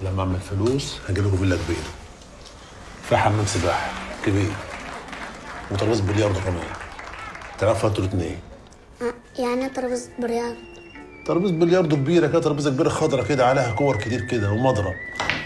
لما اعمل فلوس هجي لكم فيلا كبيره فيها حمام سباحه كبير وترابيزه بلياردو كمان تعرفوا انتوا الاثنين يعني ايه ترابيزه بريان ترابيزه بلياردو كبيره كده ترابيزه كبيره خضرة كده عليها كور كتير كده ومضرب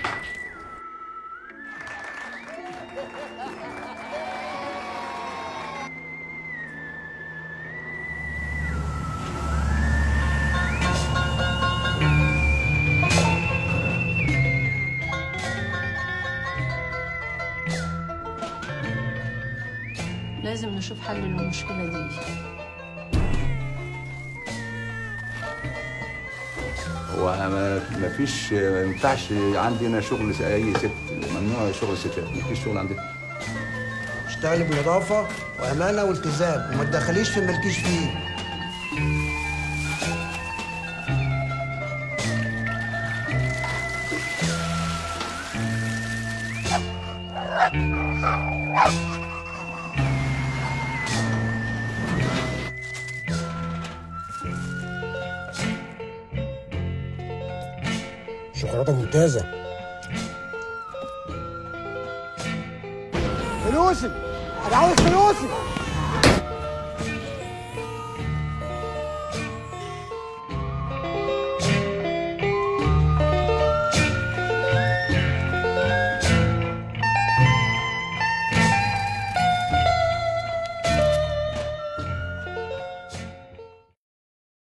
لازم نشوف حل للمشكلة دي هو ما ما فيش ما ينفعش عندنا شغل س- اي ست ممنوع شغل الستات ما فيش شغل عندنا اشتغلي بنظافة وأمانة والتزام وما تدخليش في مالكيش فيه شوكولاتة ممتازة فلوسي أنا عاوز فلوسي